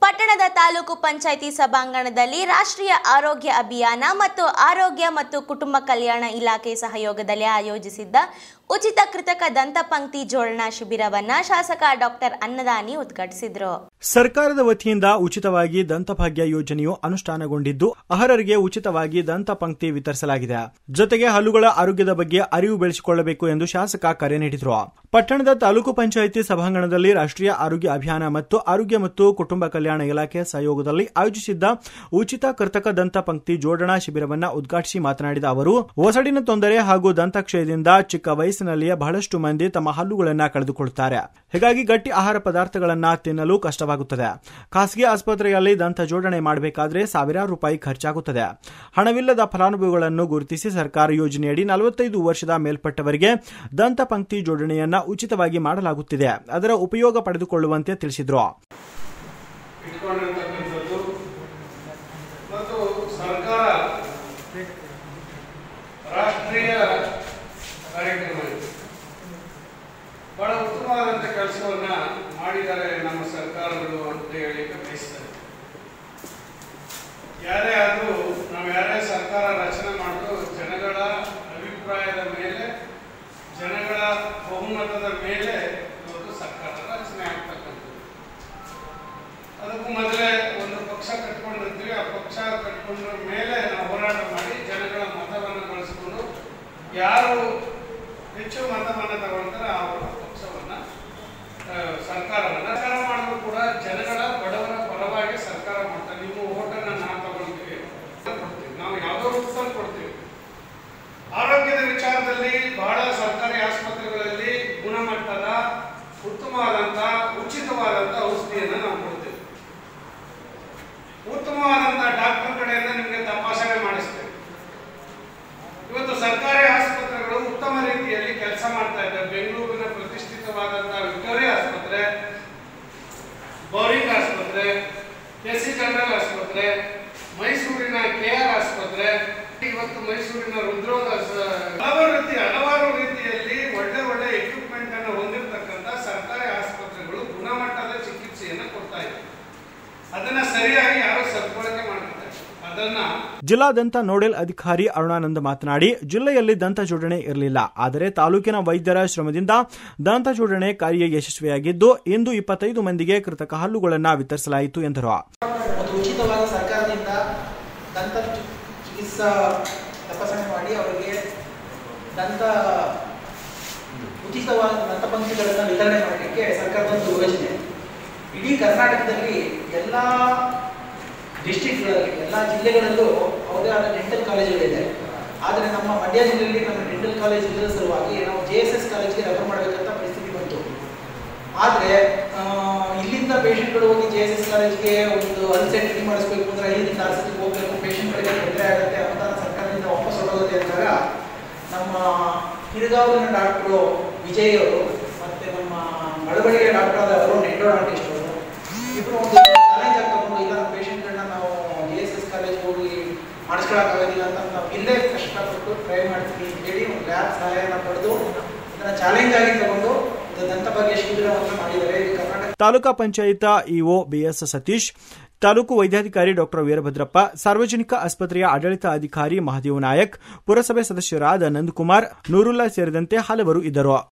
ಪಟ್ಟಣದ ತಾಲೂಕು ಪಂಚಾಯಿತಿ ಸಭಾಂಗಣದಲ್ಲಿ ರಾಷ್ಟ್ರೀಯ ಆರೋಗ್ಯ ಅಭಿಯಾನ ಮತ್ತು ಆರೋಗ್ಯ ಮತ್ತು ಕುಟುಂಬ ಕಲ್ಯಾಣ ಇಲಾಖೆ ಸಹಯೋಗದಲ್ಲಿ ಆಯೋಜಿಸಿದ್ದ ಉಚಿತ ಕೃತಕ ದಂತಪಂಕ್ತಿ ಜೋಡಣಾ ಶಿಬಿರವನ್ನ ಶಾಸಕ ಡಾಕ್ಟರ್ ಅನ್ನದಾನಿ ಉದ್ಘಾಟಿಸಿದರು ಸರ್ಕಾರದ ವತಿಯಿಂದ ಉಚಿತವಾಗಿ ದಂತಭಾಗ್ಯ ಯೋಜನೆಯು ಅನುಷ್ಠಾನಗೊಂಡಿದ್ದು ಅರ್ಹರಿಗೆ ಉಚಿತವಾಗಿ ದಂತಪಂಕ್ತಿ ವಿತರಿಸಲಾಗಿದೆ ಜೊತೆಗೆ ಹಲ್ಲುಗಳ ಆರೋಗ್ಯದ ಬಗ್ಗೆ ಅರಿವು ಬೆಳೆಸಿಕೊಳ್ಳಬೇಕು ಎಂದು ಶಾಸಕ ಕರೆ ನೀಡಿದರು ಪಟ್ಟಣದ ತಾಲೂಕು ಪಂಚಾಯಿತಿ ಸಭಾಂಗಣದಲ್ಲಿ ರಾಷ್ಟ್ರೀಯ ಆರೋಗ್ಯ ಅಭಿಯಾನ ಮತ್ತು ಆರೋಗ್ಯ ಮತ್ತು ಕುಟುಂಬ ಕಲ್ಯಾಣ ಇಲಾಖೆ ಸಹಯೋಗದಲ್ಲಿ ಆಯೋಜಿಸಿದ್ದ ಉಚಿತ ಕೃತಕ ದಂತಪಂಕ್ತಿ ಜೋಡಣಾ ಶಿಬಿರವನ್ನ ಉದ್ಘಾಟಿಸಿ ಮಾತನಾಡಿದ ಅವರು ಒಸಡಿನ ತೊಂದರೆ ಹಾಗೂ ದಂತಕ್ಷಯದಿಂದ ಚಿಕ್ಕ ವಯಸ್ಸಿನಲ್ಲಿಯೇ ಬಹಳಷ್ಟು ಮಂದಿ ತಮ್ಮ ಹಲ್ಲುಗಳನ್ನ ಕಳೆದುಕೊಳ್ಳುತ್ತಾರೆ ಹೀಗಾಗಿ ಗಟ್ಟಿ ಆಹಾರ ಪದಾರ್ಥಗಳನ್ನ ತಿನ್ನಲು ಕಷ್ಟವಾಗುತ್ತದೆ ಖಾಸಗಿ ಆಸ್ಪತ್ರೆಯಲ್ಲಿ ದಂತ ಜೋಡಣೆ ಮಾಡಬೇಕಾದ್ರೆ ಸಾವಿರಾರು ರೂಪಾಯಿ ಖರ್ಚಾಗುತ್ತದೆ ಹಣವಿಲ್ಲದ ಫಲಾನುಭವಿಗಳನ್ನು ಗುರುತಿಸಿ ಸರ್ಕಾರ ಯೋಜನೆಯಡಿ ನಲವತ್ತೈದು ವರ್ಷದ ಮೇಲ್ಪಟ್ಟವರಿಗೆ ದಂತಪಂಕ್ತಿ ಜೋಡಣೆಯನ್ನ ಉಚಿತವಾಗಿ ಮಾಡಲಾಗುತ್ತಿದೆ ಅದರ ಉಪಯೋಗ ಪಡೆದುಕೊಳ್ಳುವಂತೆ ತಿಳಿಸಿದರು ಇಟ್ಕೊಂಡಿರ್ತಕ್ಕಂಥದ್ದು ಮತ್ತು ಸರ್ಕಾರ ರಾಷ್ಟ್ರೀಯ ಕಾರ್ಯಕ್ರಮ ಇದು ಬಹಳ ಉತ್ತಮವಾದಂಥ ಕೆಲಸವನ್ನ ಮಾಡಿದ್ದಾರೆ ನಮ್ಮ ಸರ್ಕಾರಗಳು ಅಂತ ಹೇಳಿಕ್ಕೆ ಬಯಸ್ತಾರೆ ಯಾರೇ ಆದರೂ ನಾವು ಯಾರೇ ಸರ್ಕಾರ ರಚನೆ ಮಾಡೋದು ಜನಗಳ ಅಭಿಪ್ರಾಯದ ಮೇಲೆ ಜನಗಳ ಬಹುಮತದ ಮೇಲೆ ಇವತ್ತು ಸರ್ಕಾರ ರಚನೆ ಆಗ್ತಕ್ಕಂಥದ್ದು ಅದಕ್ಕೂ ಮೊದಲೇ ಒಂದು ಪಕ್ಷ ಕಟ್ಕೊಂಡಿರ್ತೀವಿ ಆ ಪಕ್ಷ ಕಟ್ಕೊಂಡ್ರ ಮೇಲೆ ನಾವು ಹೋರಾಟ ಮಾಡಿ ಜನಗಳ ಮತವನ್ನು ಬಳಸಿಕೊಂಡು ಯಾರು ಹೆಚ್ಚು ಮತವನ್ನು ತಗೊಳ್ತಾರೆ ಅವರ ಪಕ್ಷವನ್ನ ಆ, ಸರ್ಕಾರವನ್ನ ಸರ್ಕಾರ ಮಾಡಿದ್ರು ಕೂಡ ಜನಗಳ ಬಡವರ ಪರವಾಗಿ ಸರ್ಕಾರ ಮಾಡ್ತಾರೆ ನಿಮ್ಮ ಓಟನ್ನ ನಾವು ತಗೊಳ್ತೀವಿ ಕೊಡ್ತೀವಿ ನಾವು ಯಾವುದೋ ರೂಪದಲ್ಲಿ ಕೊಡ್ತೀವಿ ಆರೋಗ್ಯದ ವಿಚಾರದಲ್ಲಿ ಬಹಳ ಸರ್ಕಾರಿ ಆಸ್ಪತ್ರೆಗಳಲ್ಲಿ ಗುಣಮಟ್ಟದ ಉತ್ತಮವಾದಂಥ ಉಚಿತವಾದಂಥ ಔಷಧಿಯನ್ನು ನಾವು ಕೊಡ್ತೇವೆ ಉತ್ತಮವಾದಂಥ ಡಾಕ್ಟರ್ ಕಡೆಯಿಂದ ನಿಮಗೆ ತಪಾಸಣೆ ಮಾಡಿಸ್ತೇವೆ ಇವತ್ತು ಸರ್ಕಾರಿ ಆಸ್ಪತ್ರೆಗಳು ಉತ್ತಮ ರೀತಿಯಲ್ಲಿ ಕೆಲಸ ಮಾಡ್ತಾ ಇದ್ದಾರೆ ಬೆಂಗಳೂರಿನ ಪ್ರತಿಷ್ಠಿತವಾದಂತಹ ವಿಕ್ಟೋರಿಯಾ ಆಸ್ಪತ್ರೆ ಬೌರಿಂಗ್ ಆಸ್ಪತ್ರೆ ಎಸ್ ಸಿ ಜನರಲ್ ಆಸ್ಪತ್ರೆ ಮೈಸೂರಿನ ಕೆ ಆರ್ ಆಸ್ಪತ್ರೆ ಇವತ್ತು ಮೈಸೂರಿನ ರುದ್ರೋಗ ಸ- ಹಲವಾರು ರೀತಿ ಹಲವಾರು ರೀತಿಯಲ್ಲಿ ಒಳ್ಳೆ ಒಳ್ಳೆ ಎಕ್ವಿಪ್ಮೆಂಟ್ ಅನ್ನು ಹೊಂದಿರತಕ್ಕಂಥ ಸರ್ಕಾರಿ ಆಸ್ಪತ್ರೆಗಳು ಗುಣಮಟ್ಟದ ಚಿಕಿತ್ಸೆಯನ್ನು ಕೊಡ್ತಾ ಇದೆ ಅದನ್ನ ಸರಿಯಾಗಿ ಯಾರು ಸದ್ಬಳಕೆ ಮಾಡ್ತಾರೆ ಅದನ್ನ ಜಿಲ್ಲಾ ದಂತ ನೋಡೆಲ್ ಅಧಿಕಾರಿ ಅರುಣಾನಂದ್ ಮಾತನಾಡಿ ಜಿಲ್ಲೆಯಲ್ಲಿ ದಂತ ಜೋಡಣೆ ಇರಲಿಲ್ಲ ಆದರೆ ತಾಲೂಕಿನ ವೈದ್ಯರ ಶ್ರಮದಿಂದ ದಂತ ಜೋಡಣೆ ಕಾರ್ಯ ಯಶಸ್ವಿಯಾಗಿದ್ದು ಇಂದು ಇಪ್ಪತ್ತೈದು ಮಂದಿಗೆ ಕೃತಕ ಹಲ್ಲುಗಳನ್ನು ವಿತರಿಸಲಾಯಿತು ಎಂದರು ಒಂದು ಉಚಿತವಾದ ಸರ್ಕಾರದಿಂದ ದಂತ ಚಿ- ಚಿಕಿತ್ಸಾ ತಪಾಸಣೆ ಮಾಡಿ ಅವರಿಗೆ ದಂತ ಉಚಿತವಾದ ದಂತಪಂಕ್ತಿಗಳನ್ನು ವಿತರಣೆ ಮಾಡಲಿಕ್ಕೆ ಸರ್ಕಾರದ ಒಂದು ಯೋಜನೆ ಇಡೀ ಕರ್ನಾಟಕದಲ್ಲಿ ಎಲ್ಲ ಡಿಸ್ಟ್ರಿಕ್ಟ್ಗಳಲ್ಲಿ ಎಲ್ಲ ಜಿಲ್ಲೆಗಳಲ್ಲೂ ಅವರದೇ ಆದ ಡೆಂಟಲ್ ಕಾಲೇಜುಗಳಿದೆ ಆದರೆ ನಮ್ಮ ಮಂಡ್ಯ ಜಿಲ್ಲೆಯಲ್ಲಿ ನಮ್ಮ ಡೆಂಟಲ್ ಕಾಲೇಜ್ ಇಲ್ಲದ ಸಲುವಾಗಿ ನಾವು ಜೆ ಎಸ್ ಎಸ್ ಕಾಲೇಜ್ಗೆ ರೆಫರ್ ಮಾಡಬೇಕಂತ ಪರಿಸ್ಥಿತಿ ಬಂತು ಆದರೆ ಇಲ್ಲಿಂದ ಪೇಷಂಟ್ಗಳು ಹೋಗಿ ಜೆ ಎಸ್ ಎಸ್ ಕಾಲೇಜ್ಗೆ ಒಂದು ಅನ್ಸೆಟ್ ರೆಡಿ ಮಾಡಿಸ್ಬೇಕು ಅಂದ್ರೆ ಐದರಿಂದ ಆರು ಸತಿ ಹೋಗ್ಬೇಕು ಪೇಷಂಟ್ಗಳಿಗೆ ತೊಂದರೆ ಆಗುತ್ತೆ ಅನುದಾನ ಸರ್ಕಾರದಿಂದ ವಾಪಸ್ ಹೊರಗೋಗುತ್ತೆ ಅಂದಾಗ ನಮ್ಮ ಹಿರಿಗಾವಲಿನ ಡಾಕ್ಟ್ರು ವಿಜಯ್ ಅವರು ಮತ್ತೆ ನಮ್ಮ ಮಳವಳ್ಳಿಯ ಡಾಕ್ಟರ್ ಆದ ಅವರು ನೆಂಡೋಡಾಂಟಿಸ್ಟ್ ಅವರು ಇಬ್ಬರು ಒಂದು ಚಾಲೆಂಜ್ ಆಗಿ ತಗೊಂಡು ಇಲ್ಲ ನಮ್ಮ ಪೇಷಂಟ್ಗಳನ್ನ ನಾವು ಜೆ ಎಸ್ ಎಸ್ ಕಾಲೇಜ್ ಹೋಗಿ ಮಾಡಿಸ್ಕೊಳಕ್ಕಾಗೋದಿಲ್ಲ ಅಂತ ನಾವು ಇಲ್ಲೇ ಕಷ್ಟಪಟ್ಟು ಟ್ರೈ ಮಾಡ್ತೀವಿ ಅಂತ ಹೇಳಿ ಒಂದು ಲ್ಯಾಬ್ ಸಹಾಯನ ಪಡೆದು ಅದನ್ನ ಚಾಲೆಂಜ್ ಆಗಿ ತಗೊಂಡು ಒಂದು ದಂತಭಾಗ್ಯ ಶಿಬಿರವನ್ನು ಮಾಡಿದ್ದಾರೆ ಇದು ಕರ್ನಾಟಕ ತಾಲೂಕಾ ಪಂಚಾಯತ ಇಒ ಬಿಎಸ್ ಸತೀಶ್ ತಾಲೂಕು ವೈದ್ಯಾಧಿಕಾರಿ ಡಾಕ್ಟರ್ ವೀರಭದ್ರಪ್ಪ ಸಾರ್ವಜನಿಕ ಆಸ್ಪತ್ರೆಯ ಆಡಳಿತ ಅಧಿಕಾರಿ ಮಹದೇವ್ ನಾಯಕ್ ಪುರಸಭೆ ಸದಸ್ಯರಾದ ನಂದಕುಮಾರ್ ನೂರುಲ್ಲಾ ಸೇರಿದಂತೆ ಹಲವರು ಇದ್ದರು